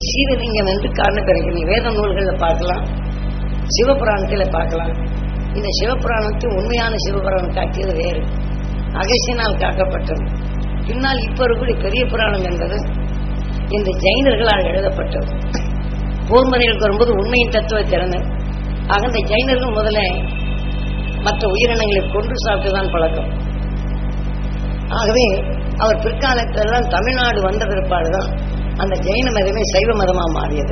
சீரலிங்கம் என்று காரண பிறகு நீ வேத நூல்களில் பார்க்கலாம் சிவபுராணத்தில் பார்க்கலாம் இந்த சிவபுராணத்தை உண்மையான சிவபுராணம் காட்டியது வேறு அகசியனால் காக்கப்பட்டது பின்னால் இப்ப இருக்கக்கூடிய பெரிய புராணம் என்பது இந்த ஜெயினர்களால் எழுதப்பட்டது போர்மறைகளுக்கு வரும்போது உண்மையின் தத்துவ திறனர் ஆக இந்த ஜெயினர்கள் முதல்ல மற்ற உயிரினங்களை கொன்று சாப்பிட்டுதான் பழக்கம் ஆகவே அவர் பிற்காலத்திலெல்லாம் தமிழ்நாடு வந்த பிற்பாடுதான் அந்த ஜெயின மதமே சைவ மதமா மாறியது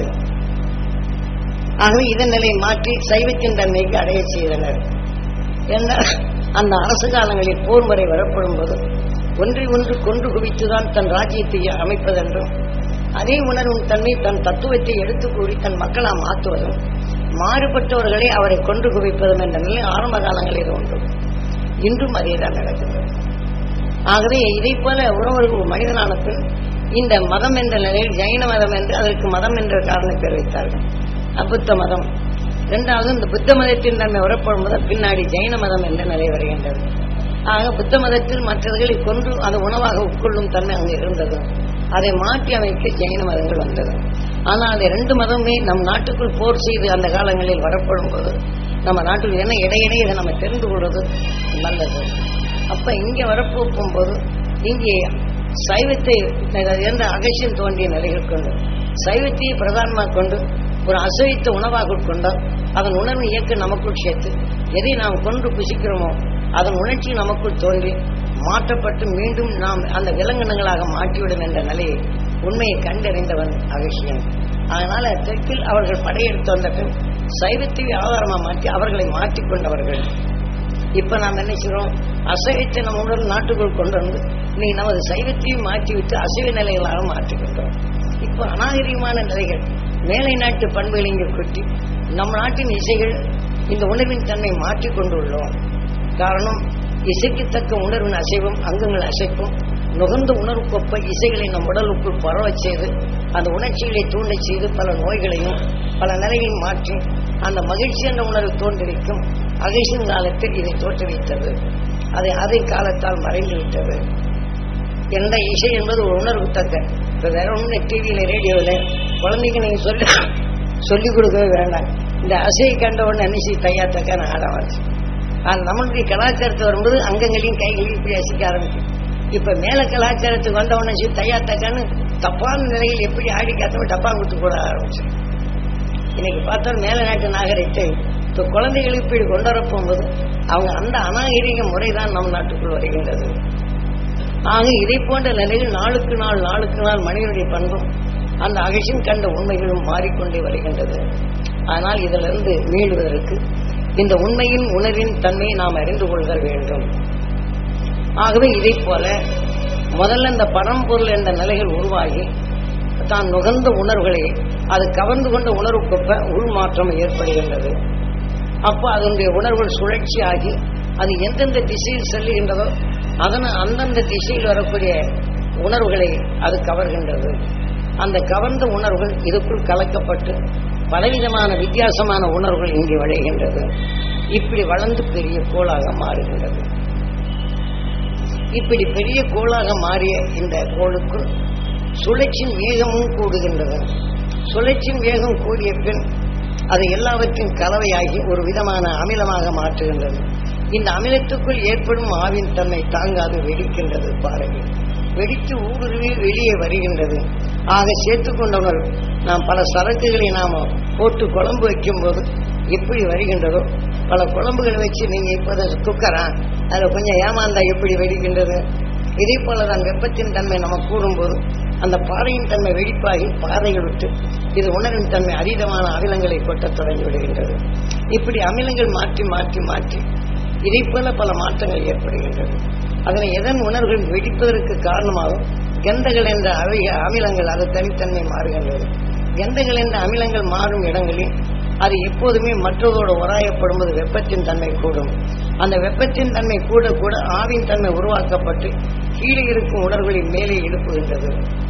ஆகவே இதன் நிலையை மாற்றி சைவத்தின் தன்மைக்கு அடைய செய்தனர் என்றால் அந்த அரசு காலங்களில் போர் முறை வரப்படும் போது ஒன்றை ஒன்று கொன்று குவித்துதான் தன் ராஜ்யத்தை அமைப்பதென்றும் அதே உணர்வும் தன்மை தன் தத்துவத்தை எடுத்து கூறி தன் மக்களா மாற்றுவதும் மாறுபட்டவர்களை அவரை கொன்று குவிப்பதும் என்ற நிலை ஆரம்ப காலங்களில் உண்டு இன்றும் அதேதான் நடக்கிறது ஆகவே இதை போல உறவர்கள் மனிதனான பின் இந்த மதம் என்ற நிலையில் ஜைன மதம் என்று அதற்கு மதம் என்ற காரணம் பேர் வைத்தார்கள் அபுத்த மதம் இரண்டாவது இந்த புத்த மதத்தின் தன்மை வரப்படும் போது பின்னாடி ஜைன மதம் என்ற நிலை வருகின்றது ஆக புத்த மதத்தில் மற்றவர்களை கொன்று அதை உணவாக உட்கொள்ளும் தன்மை அங்கு இருந்தது அதை மாற்றி அமைக்க ஜெயின மதங்கள் வந்தது ஆனால் அந்த ரெண்டு மதமே நம் நாட்டுக்குள் போர் செய்து அந்த காலங்களில் வரப்படும் போது நம்ம நாட்டில் என்ன இடையிடையே இதை நம்ம தெரிந்து கொள்வது நல்லது அப்ப இங்க வரப்போகும் போது இங்கே சைவத்தை எந்த அகசியம் தோன்றிய நிலைகள் கொண்டு சைவத்தையே பிரதானமாக கொண்டு ஒரு அசைத்த உணவாக உட்கொண்டால் அதன் உணர்வு இயக்க நமக்குள் சேர்த்து எதை நாம் கொண்டு புசிக்கிறோமோ அதன் உணர்ச்சி நமக்குள் தோன்றி மாற்றப்பட்டு மீண்டும் நாம் அந்த விலங்கினங்களாக மாற்றிவிடும் என்ற நிலையை உண்மையை கண்டறிந்தவன் அகசியன் அதனால தெற்கில் அவர்கள் படையெடுத்து வந்த பின் சைவத்தை ஆதாரமாக மாற்றி அவர்களை மாற்றிக்கொண்டவர்கள் இப்ப நாம் என்ன செய்றோம் அசைவத்தை நம்ம உடல் நாட்டுக்குள் கொண்டு வந்து நீ நமது சைவத்தையும் மாற்றிவிட்டு அசைவ நிலைகளாக மாற்றிக்கிட்டோம் இப்ப அநாகரிகமான நிலைகள் மேலை நாட்டு பண்புகள் இங்கே கொட்டி நம் நாட்டின் இசைகள் இந்த உணர்வின் தன்மை மாற்றிக் கொண்டுள்ளோம் காரணம் இசைக்குத்தக்க உணர்வின் அசைவும் அங்கங்கள் அசைப்பும் நுகர்ந்த உணர்வுக்கொப்ப இசைகளை நம் உடலுக்குள் பரவச் செய்து அந்த உணர்ச்சிகளை தூண்டச் செய்து பல நோய்களையும் பல நிலைகளையும் மாற்றி அந்த மகிழ்ச்சி என்ற உணர்வு தோன்றுவிக்கும் அகேஷன் காலத்தில் இதை தோற்றுவித்தது அதை அதை காலத்தால் மறைந்து விட்டது எந்த இசை என்பது ஒரு உணர்வு தக்க இப்போ வேற ஒன்று டிவியில ரேடியோவில் குழந்தைங்க நீங்க சொல்லி சொல்லிக் கொடுக்கவே வேண்டாம் இந்த அசையை கண்ட உடனே அன்னிச்சு தையா தக்கான ஆட வந்துச்சு ஆனால் நம்மளுடைய கலாச்சாரத்தை வரும்போது அங்கங்களையும் கைகளையும் இப்படி அசைக்க ஆரம்பிக்கும் இப்ப மேல கலாச்சாரத்துக்கு வந்த உடனே சரி தையா தக்கான்னு தப்பான நிலையில் எப்படி ஆடி காத்தவங்க டப்பா கொடுத்து போட ஆரம்பிச்சு இன்னைக்கு பார்த்தா மேல நாட்டு நாகரிகத்தை இப்போ குழந்தைகளுக்கு இப்படி கொண்டு வர போகும்போது அவங்க அந்த அநாகரிக முறைதான் நம் நாட்டுக்குள் வருகின்றது ஆக இதை போன்ற நிலையில் நாளுக்கு நாள் நாளுக்கு நாள் மனிதனுடைய பண்பும் அந்த அகசியம் கண்ட உண்மைகளும் மாறிக்கொண்டே வருகின்றது ஆனால் இதிலிருந்து மீளுவதற்கு இந்த உண்மையின் உணர்வின் தன்மையை நாம் அறிந்து கொள்தல் வேண்டும் ஆகவே இதை போல முதல்ல இந்த பரம்பொருள் என்ற நிலைகள் உருவாகி தான் நுகர்ந்த உணர்வுகளை அது கவர்ந்து கொண்ட உணர்வுக்கொப்ப உள்மாற்றம் ஏற்படுகின்றது அப்போ அதனுடைய உணர்வுகள் சுழற்சியாகி அது எந்தெந்த திசையில் செல்லுகின்றதோ அதன அந்தந்த திசையில் வரக்கூடிய உணர்வுகளை அது கவர்கின்றது அந்த கவர்ந்த உணர்வுகள் இதுக்குள் கலக்கப்பட்டு பலவிதமான வித்தியாசமான உணர்வுகள் இங்கே விளைகின்றது இப்படி வளர்ந்து பெரிய கோளாக மாறுகின்றது இப்படி பெரிய கோளாக மாறிய இந்த கோளுக்குள் சுழற்சியின் வேகமும் கூடுகின்றது சுழற்சியின் வேகம் கூடிய பின் அது எல்லாவற்றின் கலவையாகி ஒரு விதமான அமிலமாக மாற்றுகின்றது இந்த அமிலத்துக்குள் ஏற்படும் ஆவின் தன்மை தாங்காது வெடிக்கின்றது பாருங்கள் வெடித்து ஊடுருவி வெளியே வருகின்றது ஆக சேர்த்துக் கொண்டவர் நாம் பல சரக்குகளை நாம போட்டு குழம்பு வைக்கும் போது எப்படி வருகின்றதோ பல குழம்புகளை வச்சு நீங்க இப்போது குக்கரா அதில் கொஞ்சம் ஏமாந்தா எப்படி வெடிக்கின்றது இதே போலதான் வெப்பத்தின் தன்மை நம்ம கூடும்போது அந்த பாறையின் தன்மை வெடிப்பாகி பாறைகள் விட்டு இது உணர்வின் தன்மை அதீதமான அமிலங்களை கொட்டத் தொடங்கி விடுகின்றது இப்படி அமிலங்கள் மாற்றி மாற்றி மாற்றி இதை போல பல மாற்றங்கள் ஏற்படுகின்றது அதனை எதன் உணர்வுகள் வெடிப்பதற்கு காரணமாகும் கந்தங்கள் என்ற அவை அமிலங்கள் அது தனித்தன்மை மாறுகின்றது கந்தங்கள் என்ற அமிலங்கள் மாறும் இடங்களில் அது எப்போதுமே மற்றதோடு உராயப்படும்போது வெப்பத்தின் தன்மை கூடும் அந்த வெப்பத்தின் தன்மை கூட கூட ஆவின் தன்மை உருவாக்கப்பட்டு கீழே இருக்கும் உணர்வுகளின் மேலே எழுப்புகின்றது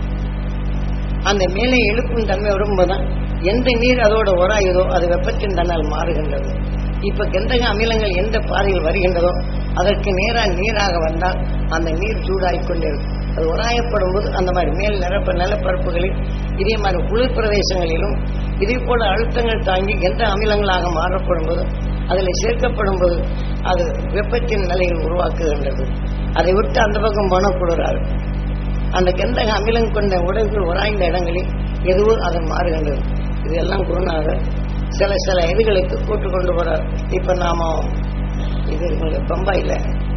அந்த மேலே எழுப்பும் தன்மை வரும்போதுதான் எந்த நீர் அதோட உராயுதோ அது வெப்பத்தின் தன்னால் மாறுகின்றது இப்ப கந்தக அமிலங்கள் எந்த பாதையில் வருகின்றதோ அதற்கு நேராக நீராக வந்தால் அந்த நீர் சூடாகிக் கொண்டே இருக்கும் அது உராயப்படும் போது அந்த மாதிரி மேல் நிரப்ப நிலப்பரப்புகளில் இதே மாதிரி குளிர் பிரதேசங்களிலும் இதே போல அழுத்தங்கள் தாங்கி எந்த அமிலங்களாக மாறப்படும் போது அதில் சேர்க்கப்படும் போது அது வெப்பத்தின் நிலையை உருவாக்குகின்றது அதை விட்டு அந்த பக்கம் போனால் குளிராது அந்த கந்தக அமிலம் கொண்ட உடல்கள் உராய்ந்த இடங்களில் எதுவும் அது மாறுகின்றது இதெல்லாம் குருநாதர் சில சில இதுகளுக்கு கூட்டு கொண்டு போறார் இப்ப நாம இது இருக்குங்க பம்பாயில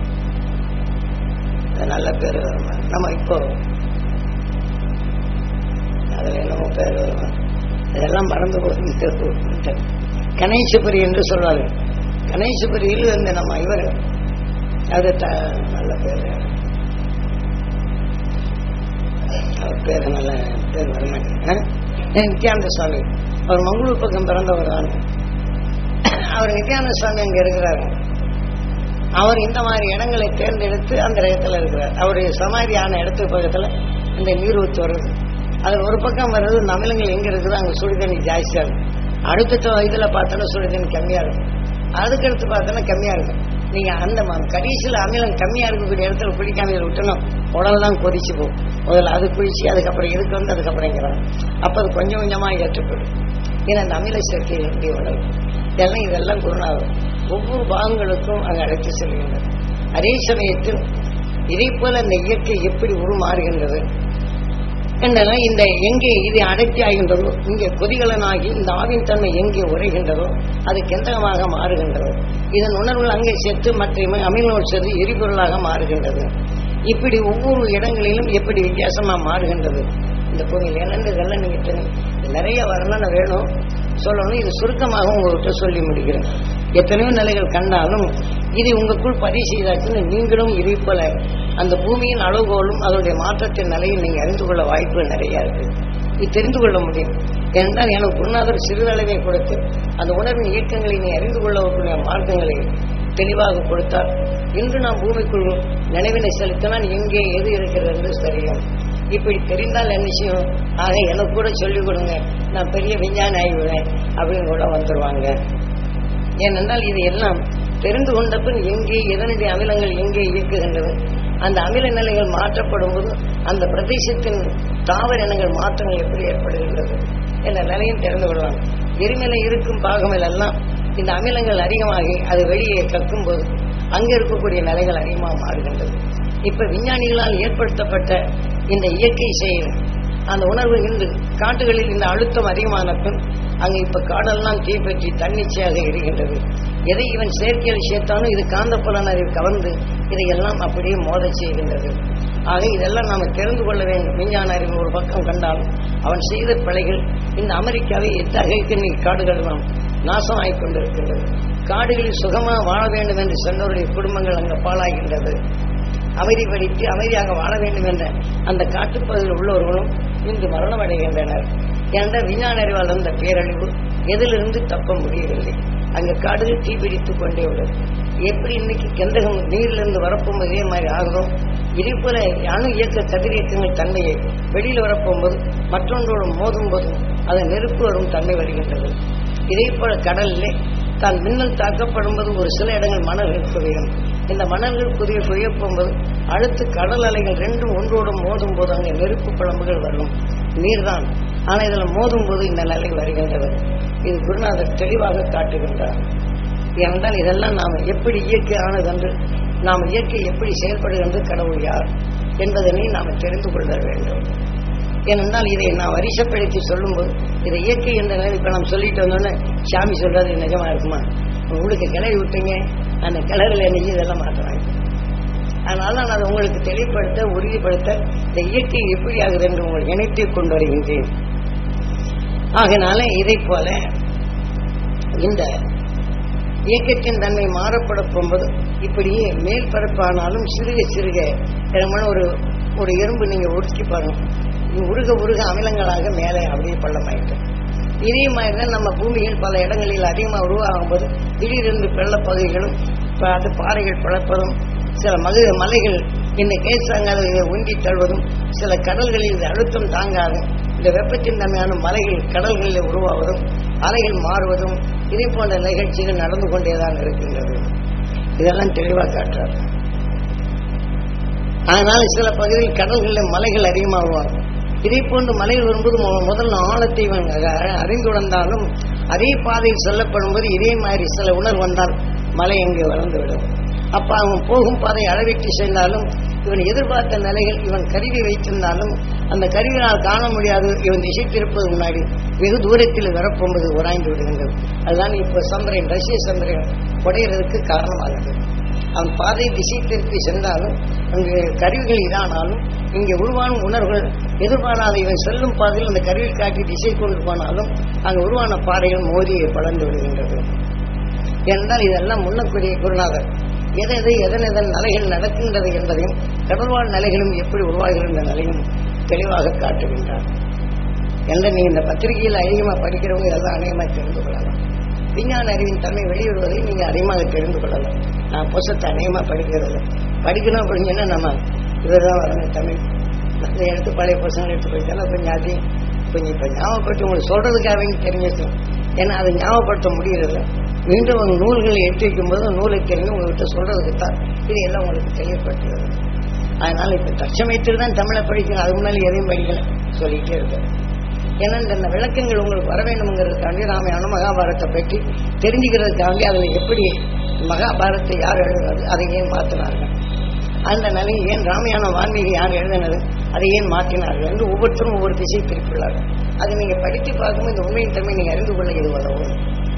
அது நல்ல பேர் நம்ம இப்போ அதுல என்னமோ பேர் வரும். இதெல்லாம் மறந்து போகுது கணேசபுரி என்று சொல்வார்கள் கணேசபுரியில் வந்து நம்ம இவர் அது த- நல்ல பேர் அவர் பேர் நல்ல பேர் வரமாட்டேங்க நித்யானந்த சுவாமி அவர் மங்களூர் பக்கம் பிறந்தவர் தான் அவர் நித்யானந்த சுவாமி அங்க இருக்கிறாரு அவர் இந்த மாதிரி இடங்களை தேர்ந்தெடுத்து அந்த இடத்துல இருக்கிறார் அவருடைய சமாதியான இடத்துக்கு பக்கத்துல இந்த நீரூத்து வருது அதில் ஒரு பக்கம் வர்றது இந்த அமிலங்கள் எங்க இருக்குதோ அங்க சுடுதண்ணி ஜாஸ்தியா இருக்கும் அடுத்த இதுல பார்த்தோன்னா சுடுதண்ணி கம்மியா இருக்கும் அதுக்கடுத்து பார்த்தோன்னா கம்மியா இருக்கும் நீங்க அந்த ம- கடைசியில அமிலம் கம்மியா இருக்கக்கூடிய இடத்துல குளிக்காம இதில் விட்டணும் உடல் தான் கொதிச்சு போகும் முதல்ல அது குளிச்சு அதுக்கப்புறம் இதுக்கு வந்து அதுக்கப்புறம் இங்கிறாங்க அப்ப அது கொஞ்சம் கொஞ்சமா ஏற்றப்படும் ஏன்னா அந்த அமில சேர்க்கை எப்படி உடல் இதெல்லாம் இதெல்லாம் குருநாதர் ஒவ்வொரு பாகங்களுக்கும் அங்கு அழைத்து செல்கின்றது அதே சமயத்தில் இதே போல இந்த இயற்கை எப்படி உருமாறுகின்றது என்றால் இந்த எங்கே இது அடர்த்தி ஆகின்றதோ இங்கே கொதிகலனாகி இந்த ஆவின் தன்மை எங்கே உரைகின்றதோ அது கெந்தகமாக மாறுகின்றது இதன் உணர்வுகள் அங்கே சேர்த்து மற்ற அமிலோடு சேர்த்து எரிபொருளாக மாறுகின்றது இப்படி ஒவ்வொரு இடங்களிலும் எப்படி வித்தியாசமா மாறுகின்றது இந்த பூமியில் என்னென்று இதெல்லாம் நீங்க தெரியும். இது நிறைய வர்ணனை வேணும் சொல்லணும் இது சுருக்கமாக உங்கள்கிட்ட சொல்லி முடிக்கிறேன் எத்தனையோ நிலைகள் கண்டாலும் இது உங்களுக்குள் பதிவு செய்தாச்சுன்னு நீங்களும் இதே போல அந்த பூமியின் அளவுகோலும் அதனுடைய மாற்றத்தின் நிலையில் நீங்க அறிந்து கொள்ள வாய்ப்புகள் நிறைய இருக்கு இது தெரிந்து கொள்ள முடியும் ஏனென்றால் எனக்கு குருநாதர் சிறிதளவை கொடுத்து அந்த உணர்வின் இயக்கங்களை நீ அறிந்து கொள்ளக்கூடிய மார்க்கங்களை தெளிவாக கொடுத்தார் இன்று நாம் பூமிக்குள் நினைவினை செலுத்தினால் எங்கே எது இருக்கிறது என்று தெரியும் இப்படி தெரிந்தால் என்ன செய்யும் ஆக எனக்கு கூட சொல்லிக் கொடுங்க நான் பெரிய விஞ்ஞானி ஆகிவிடுவேன் அப்படின்னு கூட வந்துருவாங்க ஏனென்றால் இது எல்லாம் தெரிந்து கொண்ட பின் எங்கே எதனுடைய அமிலங்கள் எங்கே இயக்குகின்றது அந்த அமில நிலைகள் மாற்றப்படும் போது அந்த பிரதேசத்தின் தாவர இனங்கள் மாற்றங்கள் எப்படி ஏற்படுகின்றது என்ற நிலையும் தெரிந்து கொள்வாங்க எரிமலை இருக்கும் பாகங்கள் எல்லாம் இந்த அமிலங்கள் அதிகமாகி அது வெளியே கக்கும் போது அங்கே இருக்கக்கூடிய நிலைகள் அதிகமாக மாறுகின்றது இப்ப விஞ்ஞானிகளால் ஏற்படுத்தப்பட்ட இந்த இயற்கை செயல் அந்த உணர்வு இன்று காட்டுகளில் இந்த அழுத்தம் அதிகமான பின் அங்கு இப்ப காடெல்லாம் தீப்பற்றி தன்னிச்சையாக எரிகின்றது எதை இவன் செயற்கையில் சேர்த்தானோ இது காந்த புலன் அறிவு கவர்ந்து இதையெல்லாம் அப்படியே மோதச் செய்கின்றது ஆக இதெல்லாம் நாம தெரிந்து கொள்ள வேண்டும் விஞ்ஞான அறிவு ஒரு பக்கம் கண்டால் அவன் செய்த பிழைகள் இந்த அமெரிக்காவை எத்தகைக்கு நீ காடுகள் நாம் நாசமாகிக் கொண்டிருக்கின்றது காடுகளில் சுகமாக வாழ வேண்டும் என்று சென்றவருடைய குடும்பங்கள் அங்கு பாழாகின்றது அமைதி படித்து அமைதியாக வாழ வேண்டும் என்ற அந்த காட்டுப்பகுதியில் உள்ளவர்களும் இன்று மரணம் அடைகின்றனர் என்ற விஞ்ஞான அறிவால் வந்த பேரழிவு எதிலிருந்து தப்ப முடியவில்லை அங்கு காடுகள் தீப்பிடித்துக் கொண்டே உள்ளது எப்படி இன்னைக்கு கெந்தகம் நீரிலிருந்து வரப்போம் இதே மாதிரி ஆகுதோ இதே போல அணு இயக்க கதிரியக்கங்கள் தன்மையை வெளியில் வரப்போகும்போது மற்றொன்றோடு மோதும் போது அதன் நெருப்பு வரும் தன்மை வருகின்றது இதே போல கடலிலே தான் மின்னல் தாக்கப்படும் போது ஒரு சில இடங்கள் மணல்கள் குவியும் இந்த மணல்கள் குவிய குவிய போகும்போது அடுத்து கடல் அலைகள் ரெண்டும் ஒன்றோடு மோதும் போது அங்கே நெருப்பு குழம்புகள் வரும் நீர்தான் ஆனால் இதில் மோதும் போது இந்த நிலை வருகின்றது இது குருநாதர் தெளிவாக காட்டுகின்றார் ஏனென்றால் இதெல்லாம் நாம் எப்படி இயற்கை ஆனதென்று நாம் இயற்கை எப்படி செயல்படுகின்றது கடவுள் யார் என்பதனை நாம் தெரிந்து கொள்ள வேண்டும் ஏனென்றால் இதை நான் வரிசைப்படுத்தி சொல்லும்போது இதை இயற்கை என்ற நிலை இப்ப நாம் சொல்லிட்டு வந்தோன்னே சாமி சொல்றது நிஜமா இருக்குமா உங்களுக்கு கிளறி விட்டீங்க அந்த கிளறுல என்ன இதெல்லாம் மாற்றுறாங்க அதனால நான் அதை உங்களுக்கு தெளிவுபடுத்த உறுதிப்படுத்த இந்த இயற்கை எப்படி ஆகுது என்று உங்களுக்கு இணைத்து கொண்டு வருகின்றேன் ஆகினால இதை போல இந்த இயக்கத்தின் தன்மை மாறப்பட போகும்போது இப்படியே மேல் பரப்பானாலும் சிறுக சிறுக திறமான ஒரு ஒரு எறும்பு நீங்க உருக்கி பாருங்க இது உருக உருக அமிலங்களாக மேலே அப்படியே பள்ளமாயிட்டு இதே மாதிரி தான் நம்ம பூமியில் பல இடங்களில் அதிகமாக உருவாகும் போது திடீரென்று வெள்ளப்பகுதிகளும் ப- அது பாறைகள் பிளப்பதும் சில மகு மலைகள் இந்த கேசாங்காத இதை உந்தி தள்ளுவதும் சில கடல்களில் இது அழுத்தம் தாங்காது இந்த வெப்பத்தின் தன்மையான மலைகள் கடல்களில் உருவாவதும் அலைகள் மாறுவதும் இதே போன்ற நிகழ்ச்சிகள் நடந்து கொண்டேதான் இருக்கின்றது இதெல்லாம் தெளிவாக காட்டுறார் அதனால சில பகுதியில் கடல்களில் மலைகள் அதிகமாக உருவாகும் இதே போன்று மலையில் வரும்போது மு- முதல்ல ஆழத்தை இவன் அ- அறிந்துணர்ந்தாலும் அதே பாதையில் செல்லப்படும் போது இதே மாதிரி சில உணர்வு வந்தால் மலை எங்கே வளர்ந்து விடும் அப்ப அவன் போகும் பாதை அளவிட்டு சென்றாலும் இவன் எதிர்பார்த்த நிலைகள் இவன் கருவி வைத்திருந்தாலும் அந்த கருவினால் காண முடியாது இவன் திசை திருப்பது முன்னாடி வெகு தூரத்தில் வரப்போன்பது உராய்ந்து விடுகின்றது அதுதான் இப்போ சந்திரன் ரஷ்ய சந்திரன் குடையிறதுக்கு காரணமாகிறது அவன் பாதை திசை திருப்பி சென்றாலும் அங்கு கருவிகள் இதானாலும் இங்கே உருவான உணர்வுகள் எதிர்பாராத இவன் செல்லும் பாதையில் அந்த கருவி காட்டி திசை கொண்டு போனாலும் அங்கு உருவான பாறைகள் மோதி படர்ந்து விடுகின்றது என்றால் இதெல்லாம் முன்னக்கூடிய குருநாதர் எதை எதை எதன் எதன் நிலைகள் நடக்கின்றது என்பதையும் கடல்வாழ் நிலைகளும் எப்படி உருவாகின்ற நிலையும் தெளிவாக காட்டுகின்றார் என்ற நீ இந்த பத்திரிகையில் அதிகமாக படிக்கிறவங்க இதெல்லாம் அநேகமாக தெரிந்து கொள்ளலாம் விஞ்ஞான அறிவின் தன்மை வெளியிடுவதை நீங்க அதிகமாக தெரிந்து கொள்ளலாம் நான் புஸ்தத்தை அநேகமாக படிக்கிறது படிக்கணும் அப்படின்னு சொன்னா நம்ம இதுதான் வரணும் தமிழ் அதை எடுத்து பழைய புத்தகங்கள் எடுத்து போயிட்டாலும் கொஞ்சம் அதையும் கொஞ்சம் இப்போ ஞாபகப்படுத்தி உங்களுக்கு சொல்றதுக்காகவே தெரிஞ்சிருக்கும் ஏன்னா அதை ஞாபகப்படுத்த முடியறதில்ல மீண்டும் உங்க நூல்களை எடுத்து வைக்கும்போது நூலை தெரிஞ்சு உங்கள்கிட்ட சொல்றதுக்கு தான் இது எல்லாம் உங்களுக்கு தெளிவுபடுத்துகிறது அதனால இப்ப தற்சமயத்தில் தான் தமிழை படிக்கணும் அது முன்னாடி எதையும் படிக்கல சொல்லிட்டே இருக்கேன் ஏன்னா இந்த விளக்கங்கள் உங்களுக்கு வர வேண்டும்ங்கிறதுக்காண்டி ராமாயண மகாபாரத்தை பற்றி தெரிஞ்சுக்கிறதுக்காண்டி அதில் எப்படி மகாபாரத்தை யார் எழுதுனது அதை ஏன் மாற்றினார்கள் அந்த நிலையை ஏன் ராமாயண வான்மீகி யார் எழுதினது அதை ஏன் மாற்றினார்கள் என்று ஒவ்வொருத்தரும் ஒவ்வொரு திசை திருப்பிள்ளார்கள் அதை நீங்க படித்து பார்க்கும்போது இந்த உண்மையின் தன்மை நீங்க அறிந்து கொள்ள இது உதவும்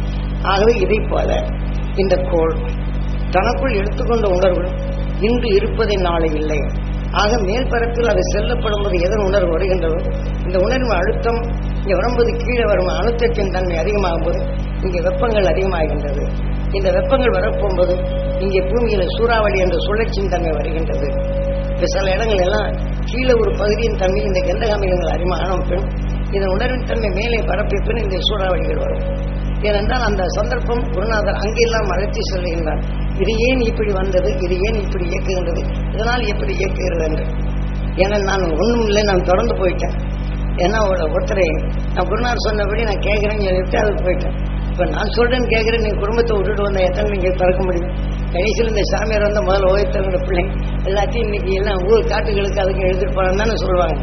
ஆகவே இதை போல இந்த கோள் தனக்குள் எடுத்துக்கொண்ட உணர்வு இன்று இருப்பதை நாளை இல்லை ஆக மேல்பரப்பில் அது செல்லப்படும் போது எதன் உணர்வு வருகின்றதோ இந்த உணர்வு அழுத்தம் இங்கே வரும்போது கீழே வரும் அழுத்தத்தின் தன்மை அதிகமாகும் போது இங்கே வெப்பங்கள் அதிகமாகின்றது இந்த வெப்பங்கள் வரப்போகும்போது இங்கே பூமியில சூறாவளி என்ற சுழற்சியின் தன்மை வருகின்றது இப்ப சில இடங்கள் எல்லாம் கீழே ஒரு பகுதியின் தன்மை இந்த கந்தகாமிலங்கள் அறிமுகமான பின் இதன் உணர்வின் தன்மை மேலே பரப்பிய பின் இந்த சூறாவளிகள் வரும் ஏனென்றால் அந்த சந்தர்ப்பம் குருநாதர் அங்கெல்லாம் அழைத்து சொல்லுகின்றார் இது ஏன் இப்படி வந்தது இது ஏன் இப்படி இயக்குகின்றது இதனால் எப்படி இயக்குகிறது என்று ஏன்னா நான் ஒன்றும் இல்லை நான் தொடர்ந்து போயிட்டேன் ஏன்னா ஒரு ஒருத்தரை நான் குருநாதர் சொன்னபடி நான் கேட்குறேன்னு சொல்லிட்டு அதுக்கு போயிட்டேன் இப்போ நான் சொல்றேன்னு கேட்குறேன் நீ குடும்பத்தை விட்டுட்டு வந்த எத்தனை நீங்கள் திறக்க முடியும் கடைசியில் இந்த சாமியார் வந்த முதல்ல ஓயத்தவங்க பிள்ளை எல்லாத்தையும் இன்னைக்கு எல்லாம் ஊர் காட்டுகளுக்கு அதுக்கு எழுதிட்டு போறான்னு தானே சொல்லுவாங்க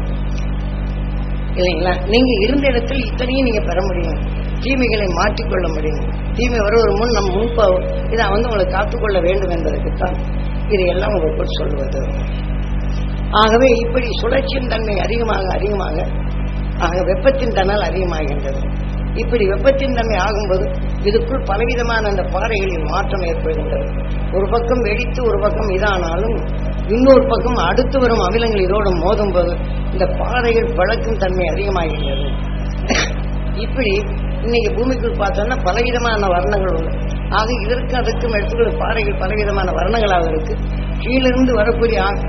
இல்லைங்களா நீங்க இருந்த இடத்தில் இத்தனையும் நீங்க பெற முடியும் தீமைகளை மாற்றிக்கொள்ள முடியும் தீமை வருவது முன் நம் முன்ப இதை வந்து உங்களை காத்துக்கொள்ள வேண்டும் என்பதற்குத்தான் இது எல்லாம் உங்களுக்கு சொல்வது ஆகவே இப்படி சுழற்சியின் தன்மை அதிகமாக அதிகமாக ஆக வெப்பத்தின் தன்னால் அதிகமாகின்றது இப்படி வெப்பத்தின் தன்மை ஆகும்போது இதுக்குள் பலவிதமான அந்த பாறைகளில் மாற்றம் ஏற்படுகின்றது ஒரு பக்கம் வெடித்து ஒரு பக்கம் இதானாலும் இன்னொரு பக்கம் அடுத்து வரும் அமிலங்கள் இதோடு மோதும் போது இந்த பாறைகள் பழக்கும் தன்மை அதிகமாகின்றது இப்படி இன்னைக்கு பூமிக்குள் பார்த்தோம்னா பலவிதமான வர்ணங்கள் உண்டு ஆக இதற்கு அதுக்கும் எடுத்துக்கொள்ள பாறைகள் பலவிதமான வர்ணங்களாக இருக்கு கீழிருந்து வரக்கூடிய ஆ-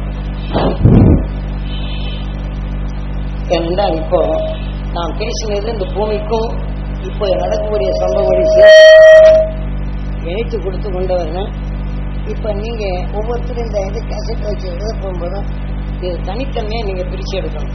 ஏனென்றால் இப்போ நாம் பேசினது இந்த பூமிக்கும் இப்போ நடக்கக்கூடிய சம்பவங்களையும் சேர்த்து இணைத்து கொடுத்து கொண்டவர்கள் இப்போ நீங்க ஒவ்வொருத்தரும் இந்த இது கேசட் வச்சு எழுத போகும்போதும் இது தனித்தன்மையை நீங்க பிரிச்சு எடுக்கணும்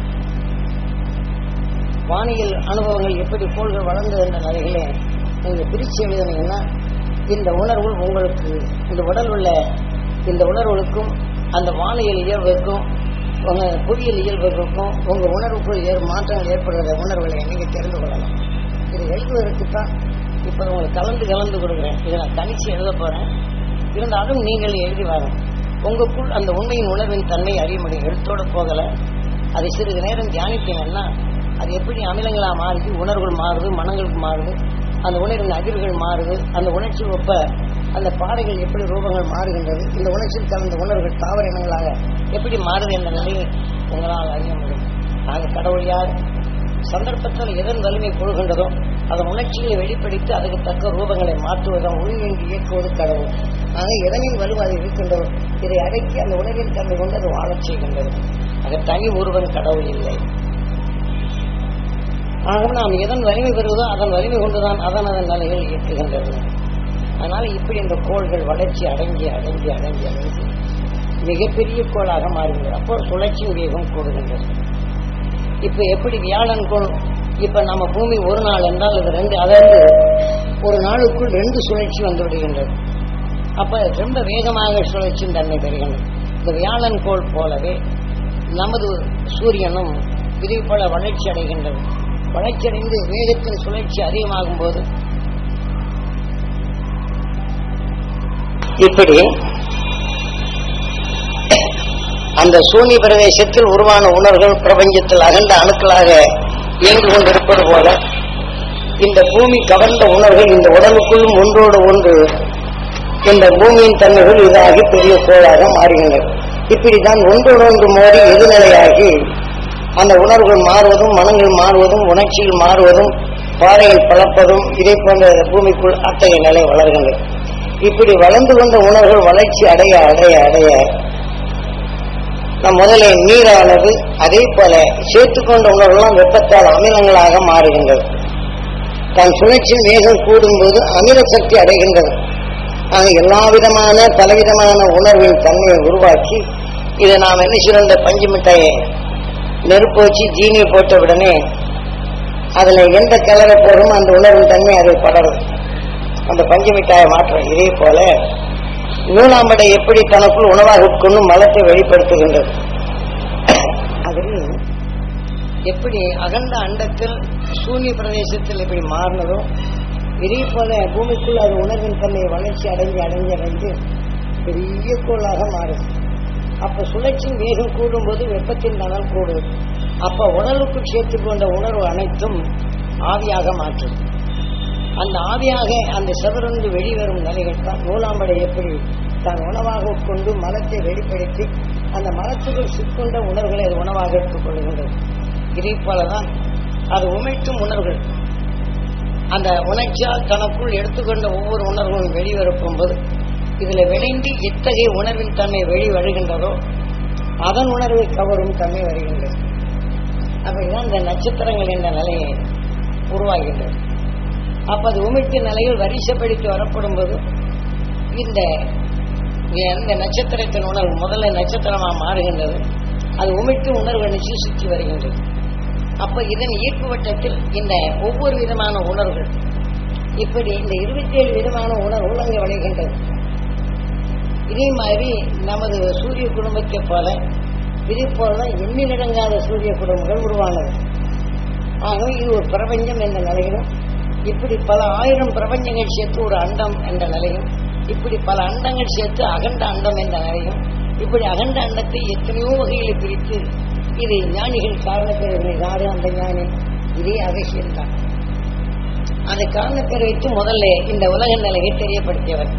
வானியல் அனுபவங்கள் எப்படி கோள்கள் வளர்ந்தது என்ற நிலையிலே நீங்க பிரிச்சு எழுதினீங்கன்னா இந்த உணர்வு உங்களுக்கு இந்த உடல் உள்ள இந்த உணர்வுகளுக்கும் அந்த வானியல் இயல்புக்கும் உங்க புவியியல் இயல்புக்கும் உங்க உணர்வுக்குள் ஏற் மாற்றங்கள் ஏற்படுகிற உணர்வுகளை நீங்க தெரிந்து கொள்ளலாம் இது எழுதுவதற்கு தான் இப்போ உங்களுக்கு கலந்து கலந்து கொடுக்குறேன் இதை நான் தனிச்சு எழுத போறேன் இருந்தாலும் நீங்கள் எழுதி வாங்க உங்களுக்குள் அந்த உண்மையின் உணர்வின் தன்மை அறிய முடியும் எழுத்தோட போகல அதை சிறிது நேரம் தியானித்தீங்கன்னா அது எப்படி அமிலங்களா மாறுது உணர்வுகள் மாறுது மனங்களுக்கு மாறுது அந்த உணர்வின் அதிர்வுகள் மாறுது அந்த உணர்ச்சி ஒப்ப அந்த பாறைகள் எப்படி ரூபங்கள் மாறுகின்றது இந்த உணர்ச்சியில் கலந்த உணர்வுகள் தாவர இனங்களாக எப்படி மாறுது என்ற நிலையை உங்களால் அறிய முடியும் ஆக கடவுள் யார் சந்தர்ப்பத்தில் எதன் வலிமை கொள்கின்றதோ அதன் உணர்ச்சிகளை வெளிப்படுத்தி அதுக்கு தக்க ரூபங்களை மாற்றுவதும் ஒழுங்கின்றி இயக்குவது கடவுள் ஆக எதனின் வலுவு அது இருக்கின்றதோ இதை அடக்கி அந்த உணர்வின் தன்மை கொண்டு அது வாழச் செய்கின்றது அது தனி ஒருவன் கடவுள் இல்லை ஆக நாம் எதன் வலிமை பெறுவதோ அதன் வலிமை கொண்டுதான் அதன் அதன் நிலைகள் இயக்குகின்றது அதனால இப்படி இந்த கோள்கள் வளர்ச்சி அடங்கி அடங்கி அடங்கி அடங்கி மிகப்பெரிய கோளாக மாறுகின்றது அப்போ சுழற்சியின் வேகம் கூடுகின்றது இப்ப எப்படி வியாழன் கோள் இப்ப நம்ம பூமி ஒரு நாள் என்றால் அது ரெண்டு அதாவது ஒரு நாளுக்குள் ரெண்டு சுழற்சி வந்து விடுகின்றது அப்ப ரொம்ப வேகமாக சுழற்சியின் தன்மை பெறுகின்றது இந்த வியாழன் கோள் போலவே நமது சூரியனும் இதே போல வளர்ச்சி அடைகின்றது வளர்ச்சியடைந்து வேகத்தின் சுழற்சி அதிகமாகும் போது இப்படி அந்த சூனி பிரதேசத்தில் உருவான உணர்வுகள் பிரபஞ்சத்தில் அகண்ட அணுக்களாக இயங்கு கொண்டிருப்பது போல இந்த பூமி கவர்ந்த உணர்வுகள் இந்த உடலுக்குள்ளும் ஒன்றோடு ஒன்று இந்த பூமியின் தன்மைகள் இதாகி பெரிய கோளாக மாறுகின்றன இப்படித்தான் ஒன்றோடு ஒன்று மோதி எதிர்நிலையாகி அந்த உணர்வுகள் மாறுவதும் மனங்கள் மாறுவதும் உணர்ச்சிகள் மாறுவதும் பாறைகள் பழப்பதும் இதை போன்ற பூமிக்குள் அத்தகைய நிலை வளர்கின்றது இப்படி வளர்ந்து கொண்ட உணர்வுகள் வளர்ச்சி அடைய அடைய அடைய நம் முதலே நீரானது அதே போல சேர்த்துக்கொண்ட உணர்வுலாம் வெப்பத்தால் அமிலங்களாக மாறுகின்றது தன் சுழற்சியின் வேகம் கூடும்போது அமில சக்தி அடைகின்றது ஆக எல்லா விதமான பலவிதமான உணர்வின் தன்மையை உருவாக்கி இதை நாம் என்ன செய்யறோம் இந்த பஞ்சு மிட்டாயை நெருப்பு வச்சு ஜீனியை போட்ட உடனே அதுல எந்த கலரை போடுமோ அந்த உணர்வின் தன்மை அது படரும் அந்த பஞ்சு மிட்டாயை மாற்றம் இதே போல நூலாம்படை எப்படி தனக்குள் உணவாக உட்கொண்டு மலத்தை வெளிப்படுத்துகின்றது அதில் எப்படி அகண்ட அண்டத்தில் சூன்ய பிரதேசத்தில் எப்படி மாறினதோ இதே போல பூமிக்குள் அது உணர்வின் தன்மை வளர்ச்சி அடைஞ்சு அடைஞ்சு அடைஞ்சு பெரிய கோளாக மாறுது அப்ப சுழற்சியின் வேகம் கூடும்போது வெப்பத்தின் தணல் கூடுது அப்ப உடலுக்குள் சேர்த்துக் கொண்ட உணர்வு அனைத்தும் ஆவியாக மாற்றும் அந்த ஆவியாக அந்த செவருந்து வெளிவரும் நிலைகள் தான் நூலாம்படை எப்படி தான் உணவாக உட்கொண்டு மலத்தை வெளிப்படுத்தி அந்த மலத்துக்குள் சிக்கொண்ட உணர்வுகளை அது உணவாக எடுத்துக் கொள்கின்றது இதே போலதான் அது உமைத்தும் உணர்வுகள் அந்த உணர்ச்சியால் தனக்குள் எடுத்துக்கொண்ட ஒவ்வொரு உணர்வுகளும் வெளிவரப்பும் போது இதுல விளைந்து எத்தகைய உணர்வின் தன்மை வெளி வருகின்றதோ அதன் உணர்வை கவரும் தன்மை வருகின்றது அப்படிதான் இந்த நட்சத்திரங்கள் என்ற நிலையை உருவாகின்றது அப்ப அது உமிழ்ச்சி நிலையில் வரிசைப்படுத்தி வரப்படும் போது இந்த இந்த நட்சத்திரத்தின் உணர்வு முதல்ல நட்சத்திரமா மாறுகின்றது அது உமிழ்த்து உணர்வு நிச்சய சுற்றி வருகின்றது அப்ப இதன் ஈர்ப்பு வட்டத்தில் இந்த ஒவ்வொரு விதமான உணர்வுகள் இப்படி இந்த இருபத்தி ஏழு விதமான உணர்வுகள் அங்கே விளைகின்றது இதே மாதிரி நமது சூரிய குடும்பத்தை போல இதே போலதான் எண்ணிலடங்காத சூரிய குடும்பங்கள் உருவானது ஆகவே இது ஒரு பிரபஞ்சம் என்ற நிலையிலும் இப்படி பல ஆயிரம் பிரபஞ்சங்கள் சேர்த்து ஒரு அண்டம் என்ற நிலையும் இப்படி பல அண்டங்கள் சேர்த்து அகண்ட அண்டம் என்ற நிலையும் இப்படி அகண்ட அண்டத்தை எத்தனையோ வகையில் பிரித்து இது ஞானிகள் காரணப்பேரவை யாரு அந்த ஞானி இதே அவசியம் தான் அதை காரணப்பேர் வைத்து முதல்ல இந்த உலக நிலையை தெரியப்படுத்தியவர்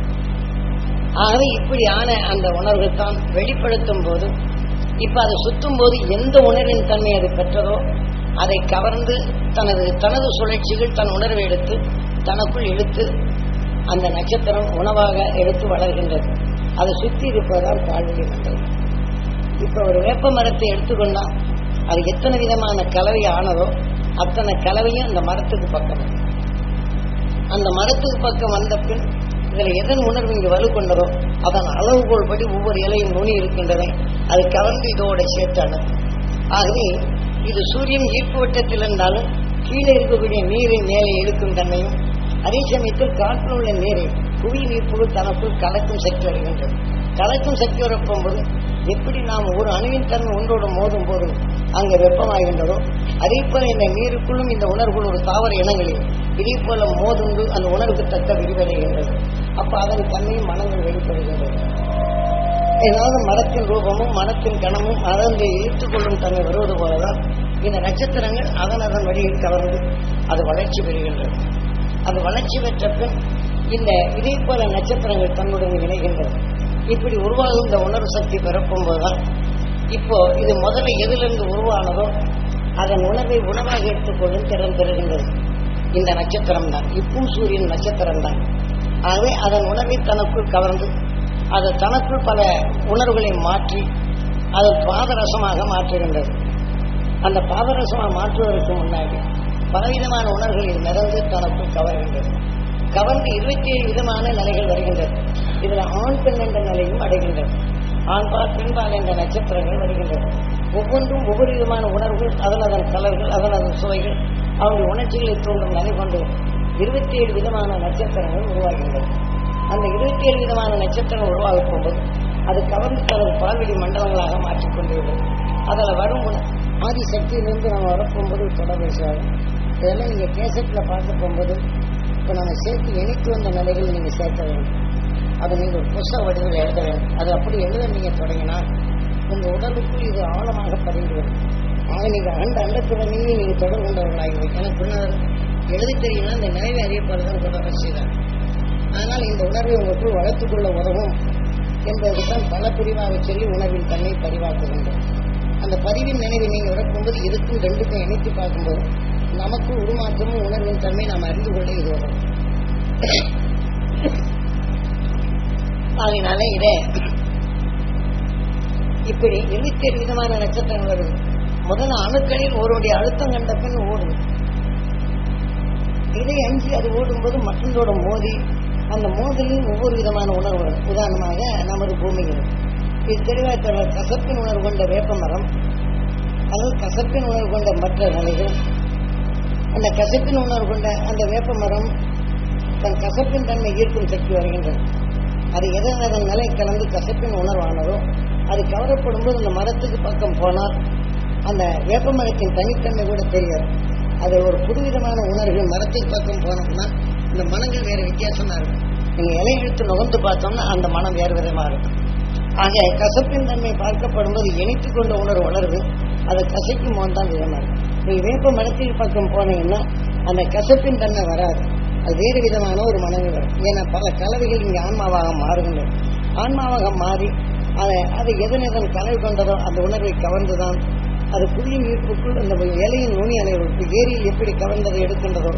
ஆகவே இப்படி ஆன அந்த உணர்வுகள் தான் வெளிப்படுத்தும் போது இப்ப அதை சுத்தும் போது எந்த உணர்வின் தன்மை அது பெற்றதோ அதை கவர்ந்து தனது தனது சுழற்சிகள் தன் உணர்வை எடுத்து தனக்குள் இழுத்து அந்த நட்சத்திரம் உணவாக எடுத்து வளர்கின்றது அதை சுத்தி இருப்பதுதான் பால்வெளி மண்டலம் இப்ப ஒரு வேப்ப மரத்தை எடுத்துக்கொண்டா அது எத்தனை விதமான கலவை ஆனதோ அத்தனை கலவையும் அந்த மரத்துக்கு பக்கம் அந்த மரத்துக்கு பக்கம் வந்த பின் இதுல எதன் உணர்வு இங்கு வலு கொண்டதோ அதன் அளவுகோல் படி ஒவ்வொரு இலையும் நுனி இருக்கின்றன அது கவர்ந்து இதோட சேர்த்தான ஆகவே இது சூரியன் ஈர்ப்பு வட்டத்தில் இருந்தாலும் கீழே இருக்கக்கூடிய நீரை மேலே இழுக்கும் தன்மையும் அதே சமயத்தில் காற்றில் உள்ள நீரை புவி நீர்ப்புகள் தனக்குள் கலக்கும் சக்தி வருகின்றது கலக்கும் சக்தி வரப்போகும்போது எப்படி நாம் ஒரு அணுவின் தன்மை ஒன்றோடு மோதும் போது அங்கே வெப்பமாகின்றதோ அதே போல இந்த நீருக்குள்ளும் இந்த உணர்வுகள் ஒரு தாவர இனங்களில் இதே போல மோதுண்டு அந்த உணர்வுக்கு தக்க விரிவடைகின்றது அப்ப அதன் தன்மையும் மனங்கள் வெளிப்படுகின்றது ஏதாவது மரத்தின் ரூபமும் மனத்தின் கணமும் அதன் இழுத்துக் கொள்ளும் தன்மை வருவது போலதான் இந்த நட்சத்திரங்கள் அதன் அதன் வழியில் கவர்ந்து அது வளர்ச்சி பெறுகின்றது அது வளர்ச்சி பெற்ற பின் இந்த இதே போல நட்சத்திரங்கள் தன்னுடன் இணைகின்றது இப்படி உருவாகும் இந்த உணர்வு சக்தி பிறப்பும் போதுதான் இப்போ இது முதல்ல எதிலிருந்து உருவானதோ அதன் உணவை உணவாக எடுத்துக்கொள்ளும் திறன் பெறுகின்றது இந்த நட்சத்திரம் தான் இப்பவும் சூரியன் நட்சத்திரம் தான் ஆகவே அதன் உணவை தனக்குள் கவர்ந்து அது தனக்குள் பல உணர்வுகளை மாற்றி அது பாதரசமாக மாற்றுகின்றது அந்த பாதரசமாக மாற்றுவதற்கு முன்னாடி பலவிதமான உணர்வுகளில் நிறந்து தனக்குள் கவர்கின்றது கவர்ந்து இருபத்தி ஏழு விதமான நிலைகள் வருகின்றது இதுல ஆண் பெண் என்ற நிலையும் அடைகின்றது ஆண்பால் பெண்பால் என்ற நட்சத்திரங்கள் வருகின்றது ஒவ்வொன்றும் ஒவ்வொரு விதமான உணர்வுகள் அதன் அதன் கலர்கள் அதன் அதன் சுவைகள் அவருடைய உணர்ச்சிகளை தூண்டும் நிலை கொண்டு இருபத்தி ஏழு விதமான நட்சத்திரங்கள் உருவாகின்றது அந்த இருபத்தி ஏழு விதமான நட்சத்திரம் உருவாக போகும்போது அது கவர்ந்து தனது பால்வெளி மண்டலங்களாக மாற்றிக்கொண்டிருக்கும் அதில் வரும் உண- ஆதி சக்தியிலிருந்து நம்ம வரப்போகும்போது தொடர் பேசுவாங்க இதெல்லாம் நீங்க கேசட்ல பார்க்க போகும்போது இப்போ நம்ம சேர்த்து இணைத்து வந்த நிலைகள் நீங்க சேர்க்க வேண்டும் அதை நீங்க ஒரு புஸ்தக வடிவில் எழுத வேண்டும் அது அப்படி எழுத நீங்க தொடங்கினா உங்க உடலுக்குள் இது ஆழமாக பதிந்து வரும் ஆக நீங்க அண்ட அண்டத்துடனேயே நீங்க தொடர்பு கொண்டவர்களாகிறீங்க எனக்கு பின்னர் எழுதி தெரியும்னா இந்த நினைவை அறியப்படுறது தான் கூட அவசியம் ஆனால் இந்த உணர்வை உங்களுக்குள் வளர்த்துக்கொள்ள உதவும் என்பதற்கு தான் பல பிரிவாக சொல்லி உணர்வின் தன்மை பதிவாக்குகின்றோம் அந்த பதிவின் நினைவை நீங்க விடக்கும்போது இதுக்கும் ரெண்டுக்கும் இணைத்து பார்க்கும்போது நமக்கு உருமாற்றமும் உணர்வின் தன்மை நாம் அறிந்து கொள்ள இது வரும் அதனால இதே இப்படி இருபத்தேழு விதமான நட்சத்திரங்கள் வருது முதல்ல அணுக்களில் ஒருவருடைய அழுத்தம் கண்ட பின் ஓடும் இதை அஞ்சு அது ஓடும்போது மற்றொன்றோட மோதி அந்த மோதலில் ஒவ்வொரு விதமான உணர்வுகள் உதாரணமாக நமது பூமியில் இது தெளிவாக தெரியல கசப்பின் உணர்வு கொண்ட வேப்ப மரம் அல்லது கசப்பின் உணர்வு கொண்ட மற்ற நிலைகள் அந்த கசப்பின் உணர்வு கொண்ட அந்த வேப்ப மரம் தன் கசப்பின் தன்மை ஈர்க்கும் சக்தி வருகின்றது அது எதன் அதன் நிலை கலந்து கசப்பின் உணர்வானதோ அது கவரப்படும் போது அந்த மரத்துக்கு பக்கம் போனால் அந்த வேப்ப மரத்தின் தனித்தன்மை கூட தெரியாது அது ஒரு புதுவிதமான உணர்வு மரத்துக்கு பக்கம் போனோம்னா இந்த மனங்கள் வேற வித்தியாசமா இருக்கும் நீங்க இலை இழுத்து நுகர்ந்து பார்த்தோம்னா அந்த மனம் வேறு விதமா இருக்கும் ஆக கசப்பின் தன்மை பார்க்கப்படும் போது இணைத்துக் கொண்ட உணர்வு வளருது அதை கசைக்கும் போது தான் விதமா இருக்கும் நீங்க வேப்ப மரத்தின் பக்கம் போனீங்கன்னா அந்த கசப்பின் தன்மை வராது அது வேறு விதமான ஒரு மனநிலை வரும் ஏன்னா பல கலவைகள் இங்கே ஆன்மாவாக மாறுகின்றன ஆன்மாவாக மாறி அதை அது எதன் எதன் கலவை கொண்டதோ அந்த உணர்வை கவர்ந்துதான் அது புள்ளியின் ஈர்ப்புக்குள் அந்த இலையின் நுனி அலைகளுக்கு ஏரியில் எப்படி கவர்ந்ததை எடுக்கின்றதோ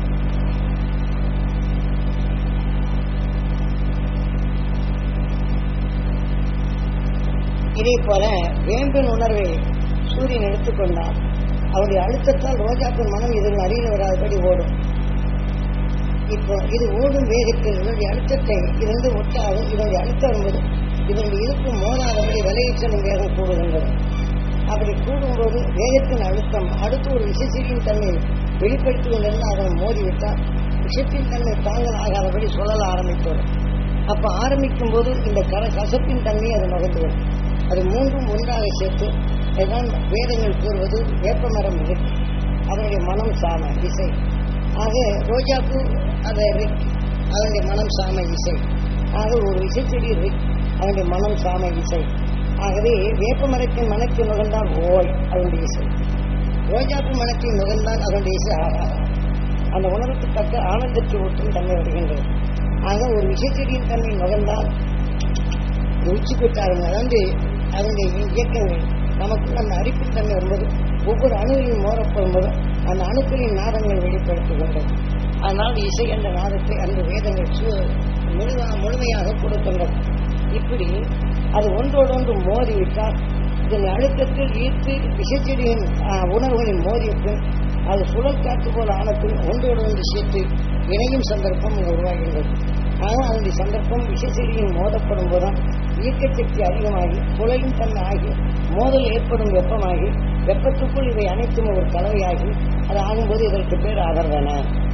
இதே போல வேம்பின் உணர்வை சூரியன் எடுத்துக்கொண்டால் அவருடைய அழுத்தத்தால் ரோஜாப்பின் மனம் இதன் அருகில் வராதபடி ஓடும் இப்போ இது ஓடும் வேகத்தில் இதனுடைய அழுத்தத்தை இருந்து ஒட்டாது இதனுடைய அழுத்தம் வரும்போது இதனுடைய இருப்பு மோதாதபடி விளைவிச்சலும் வேகம் கூடுகின்றது அப்படி கூடும்போது வேகத்தின் அழுத்தம் அடுத்து ஒரு விசைச்செடியின் தன்மை வெளிப்படுத்திக் கொண்டிருந்தால் அதனை மோதிவிட்டால் விஷத்தின் தன்மை தாங்கள் ஆகாதபடி சுழல ஆரம்பித்துவிடும் அப்ப ஆரம்பிக்கும் போது இந்த கர கசப்பின் தன்மை அது நுகர்ந்துவிடும் அது மூன்றும் ஒன்றாக சேர்த்து இதுதான் வேதங்கள் கூறுவது வேப்பமரம் இருக்கு அதனுடைய மனம் சாம இசை ஆக ரோஜாப்பூ அதை ரிக் அதனுடைய மனம் சாம இசை ஆக ஒரு இசைச்செடி ரிக் அதனுடைய மனம் சாம இசை ஆகவே வேப்ப மரத்தின் மனத்தை நுகர்ந்தால் ஓய் அதனுடைய இசை ரோஜாப்பூ மனத்தை நுகர்ந்தால் அதனுடைய இசை ஆகா அந்த உணர்வுக்கு தக்க ஆனந்தத்தை ஊட்டும் தன்மை வருகின்றது ஆக ஒரு விஷயச்செடியின் தன்மை நுகர்ந்தால் உச்சி பெற்றாருங்க அதாவது அதனுடைய இயக்கங்கள் நமக்கு அந்த அரிப்பின் தன்மை வரும்போது ஒவ்வொரு அணுவையும் மோரப்படும் போது அந்த அணுக்களின் நாதங்கள் வெளிப்படுத்துகின்றது அதனால் இசை என்ற நாதத்தை அந்த வேதங்கள் சு- முழுவா- முழுமையாக கொடுக்கின்றது இப்படி அது ஒன்றோடொன்று மோதிவிட்டால் இதன் அழுத்தத்தில் ஈர்த்து விஷச்செடியின் ஆஹ், உணர்வுகளின் மோதிய பின் அது சுழல் காற்று போல ஆன பின் ஒன்றோடு ஒன்று சேர்த்து இணையும் சந்தர்ப்பம் இங்கு உருவாகின்றது ஆனால் அதனுடைய சந்தர்ப்பம் விஷச்செடியின் மோதப்படும் போதுதான் இயக்கசக்தி அதிகமாகி சுழலின் தன்மை ஆகி மோதல் ஏற்படும் வெப்பமாகி வெப்பத்துக்குள் இவை அனைத்தும் ஒரு கலவையாகி அது ஆகும்போது இதற்கு பேர் ஆதரவான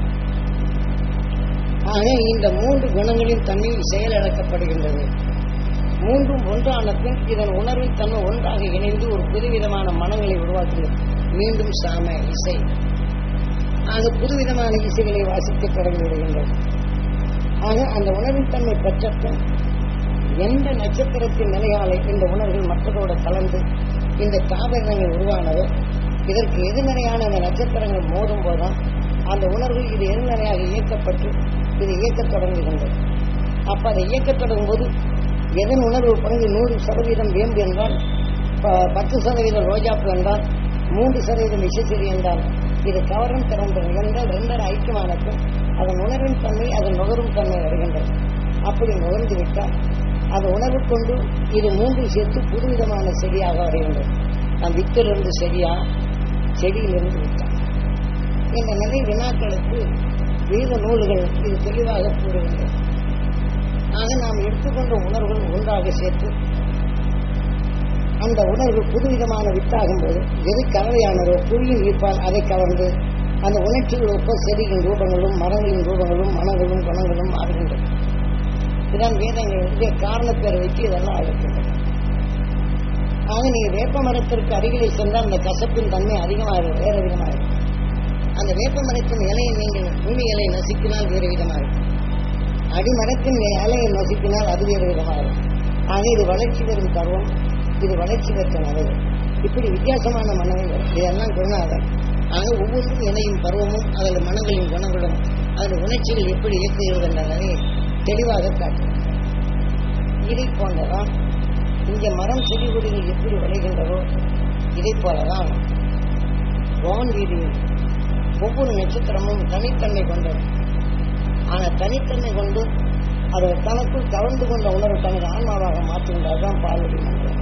ஆக இந்த மூன்று குணங்களின் தன்மை செயலிழக்கப்படுகின்றது மூன்றும் ஒன்றான பின் இதன் உணர்வின் தன்மை ஒன்றாக இணைந்து ஒரு புதுவிதமான மனங்களை உருவாக்குகிறது மீண்டும் சாம இசை ஆக புதுவிதமான இசைகளை வாசிக்க தொடங்கி விடுகின்றது ஆக அந்த உணர்வின் தன்மை பெற்ற பின் எந்த நட்சத்திரத்தின் நிலையாலை இந்த உணர்வுகள் மற்றதோடு கலந்து இந்த தாவரங்கள் உருவானதோ இதற்கு எதிர்நிலையான அந்த நட்சத்திரங்கள் மோதும் போதுதான் அந்த உணர்வு இது எதிர்நிலையாக இயக்கப்பட்டு இது இயக்கத் தொடங்குகின்றது அப்ப அதை இயக்கத் தொடங்கும் போது எதன் உணர்வு பங்கு நூறு சதவீதம் வேம்பு என்றால் ப- பத்து சதவீதம் ரோஜாப்பு என்றால் மூன்று சதவீதம் விஷச்செடி என்றால் இது கவரும் திறந்தது என்றால் ரெண்டரை ஐக்கியமானது அதன் உணர்வின் தன்மை அதன் நுகரும் தன்மை வருகின்றது அப்படி நுகர்ந்து விட்டால் அது உணர்வு கொண்டு இது மூன்று சேர்த்து புதுவிதமான செடியாக வருகின்றது நம் வித்திலிருந்து செடியா செடியிலிருந்து விட்டான் இந்த நிலை வினாக்களுக்கு வேத நூல்கள் இது தெளிவாக கூறுகின்றது ஆக நாம் எடுத்துக்கொண்ட உணர்வுகள் ஒன்றாக சேர்த்து அந்த உணர்வு புதுவிதமான வித்தாகும் போது எது கலவையானதோ புவியின் ஈர்ப்பால் அதை கவர்ந்து அந்த உணர்ச்சிகள் ஒப்ப செடிகளின் ரூபங்களும் மரங்களின் ரூபங்களும் மனங்களும் குணங்களும் மாறுகின்றன இதான் வேதங்கள் வந்து காரணப்பேர் வச்சு இதெல்லாம் அழைக்கின்றன ஆக நீங்க வேப்ப மரத்திற்கு அருகிலே சென்றால் அந்த கசப்பின் தன்மை அதிகமாக இருக்கும் வேற விதமாக இருக்கும் அந்த வேப்ப மரத்தின் இலையை நீங்கள் நுனி இலையை நசுக்கினால் வேறு விதமாக இருக்கும் அடிமரத்தின் இலையை நசுக்கினால் அது வேறு விதமாக இருக்கும் ஆக இது வளர்ச்சி பெறும் பருவம் இது வளர்ச்சி பெற்ற நிலைகள் இப்படி வித்தியாசமான மனங்கள் இதெல்லாம் குணாதம் ஆக ஒவ்வொன்றும் இணையும் பருவமும் அதில் மனங்களின் குணங்களும் அதில் உணர்ச்சிகள் எப்படி இயக்குகிறது என்ற நிலையை தெளிவாக காட்டும் இதை போன்றதான் இங்கே மரம் செடி கொடிகள் எப்படி விளைகின்றதோ இதை போலதான் வான் வீதியில் ஒவ்வொரு நட்சத்திரமும் தனித்தன்மை கொண்டது ஆனால் தனித்தன்மை கொண்டு அதை தனக்குள் கவர்ந்து கொண்ட உணர்வு தனது ஆன்மாவாக மாற்றுகின்றதுதான் பால்வெளி மந்திரம்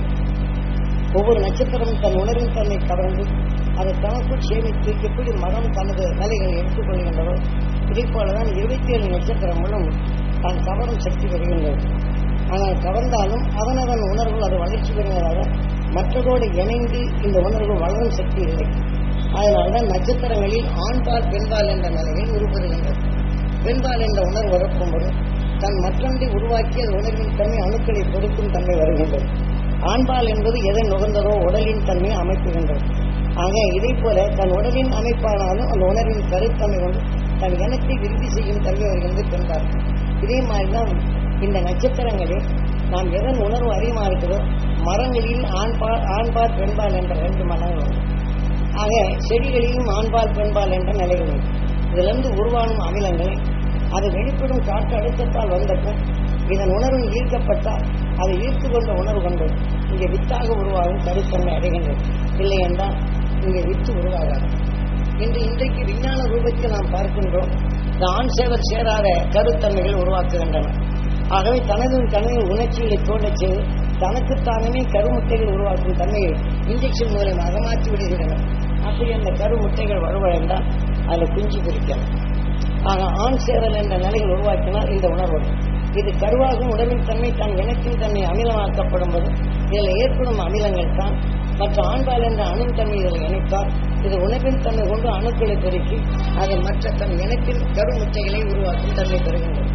ஒவ்வொரு நட்சத்திரமும் தன் உணர்வின் தன்னை கவர்ந்து அதை தனக்குள் சேமித்து எப்படி மரம் தனது நிலைகளை எடுத்துக்கொள்கின்றதோ இதை போலதான் இருபத்தி ஏழு நட்சத்திரங்களும் தான் கவரும் சக்தி பெறுகின்றது ஆனால் கவர்ந்தாலும் அவனவன் உணர்வு அது வளர்ச்சி பெறுவதாக மற்றதோடு இணைந்து இந்த உணர்வு வளரும் சக்தி இல்லை அதனால்தான் நட்சத்திரங்களில் ஆண்பால் பெண்பால் என்ற நிலையில் உருப்படுகின்றது பெண்பால் என்ற உணர்வு வரப்போது தன் மற்றொன்றை உருவாக்கி அது உணர்வின் தன்மை அணுக்களை பொறுக்கும் தன்மை வருகின்றது ஆண்பால் என்பது எதை நுகர்ந்ததோ உடலின் தன்மை அமைப்புகின்றது ஆக இதை போல தன் உடலின் அமைப்பானாலும் அந்த உணர்வின் கருத்தன்மை கொண்டு தன் இனத்தை விரும்பி செய்யும் தன்மை வருகின்றது பெண்பால் இதே மாதிரிதான் இந்த நட்சத்திரங்களில் நாம் எதன் உணர்வு அதிகமாக இருக்குதோ மரங்களில் ஆண்பால் ஆண்பால் பெண்பால் என்ற ரெண்டு மனங்கள் உண்டு ஆக செடிகளிலும் ஆண்பால் பெண்பால் என்ற நிலைகள் உண்டு இதிலிருந்து உருவாகும் அமிலங்கள் அது வெளிப்படும் காற்று அழுத்தத்தால் வந்தப்பும் இதன் உணர்வு ஈர்க்கப்பட்டால் அதை ஈர்த்து கொண்ட உணர்வு கொண்டு இங்கே வித்தாக உருவாகும் கருத்தன்மை அடைகின்றது இல்லை என்றால் இங்கே வித்து உருவாகாது இன்று இன்றைக்கு விஞ்ஞான ரூபத்தில் நாம் பார்க்கின்றோம் இந்த ஆண் சேவர் சேராத கருத்தன்மைகள் உருவாக்குகின்றன ஆகவே தனது தனது உணர்ச்சிகளை தோண்டச் செய்து தனக்குத்தானே கருமுட்டைகள் உருவாக்கும் தன்மையை இன்ஜெக்ஷன் மூலமாக மாற்றி விடுகின்றன அப்படி அந்த கருமுட்டைகள் வருவதென்றால் அதில் குஞ்சு பிரிக்கலாம் ஆக ஆண் சேவல் என்ற நிலையில் உருவாக்கினால் இந்த உணர்வு இது கருவாகும் உடலின் தன்மை தான் இனத்தின் தன்மை அமிலமாக்கப்படும் போது இதில் ஏற்படும் அமிலங்கள் தான் மற்ற ஆண்பால் என்ற அணுவின் தன்மை இதில் இணைத்தால் இது உணவின் தன்மை கொண்டு அணுக்களை பெருக்கி அது மற்ற தன் இனத்தின் கருமுட்டைகளை உருவாக்கும் தன்மை பெறுகின்றது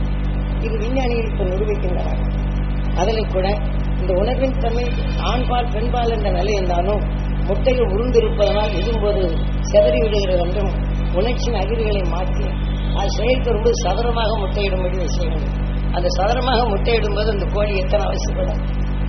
இது விஞ்ஞானிகள் இப்ப நிரூபிக்கின்றனர் அதில் கூட இந்த உணர்வின் தன்மை ஆண்பால் பெண்பால் என்ற நிலை இருந்தாலும் முட்டைகள் உருந்திருப்பதனால் இதும்போது செதறி விடுகிறது என்றும் உணர்ச்சியின் அதிர்வுகளை மாற்றி அது செயல்படும்போது சதுரமாக முட்டையிடும்படி செய்யணும் அந்த சதுரமாக முட்டையிடும்போது அந்த கோழி எத்தனை அவசியப்படும்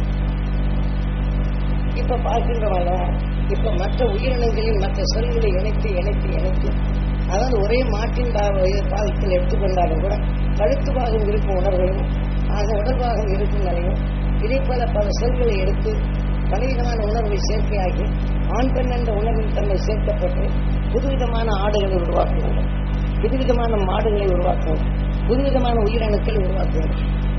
இப்ப பார்க்கின்றவங்க இப்ப மற்ற உயிரினங்களின் மற்ற செல்களை இணைத்து இணைத்து இணைத்து அதாவது ஒரே மாட்டின் பா- பாகத்தில் எடுத்துக்கொண்டாலும் கூட கழுத்து பாகம் இருக்கும் உணர்வுகளும் ஆக உடல் பாகம் இருக்கும் நிலையும் இதே போல பல செல்களை எடுத்து பலவிதமான உணர்வை சேர்க்கையாகி ஆண் பெண் என்ற உணர்வின் தன்மை சேர்க்கப்பட்டு புதுவிதமான ஆடுகளை உருவாக்குகின்றன புதுவிதமான மாடுகளை உருவாக்குவோம் புதுவிதமான உயிரணுக்களை உருவாக்குவோம்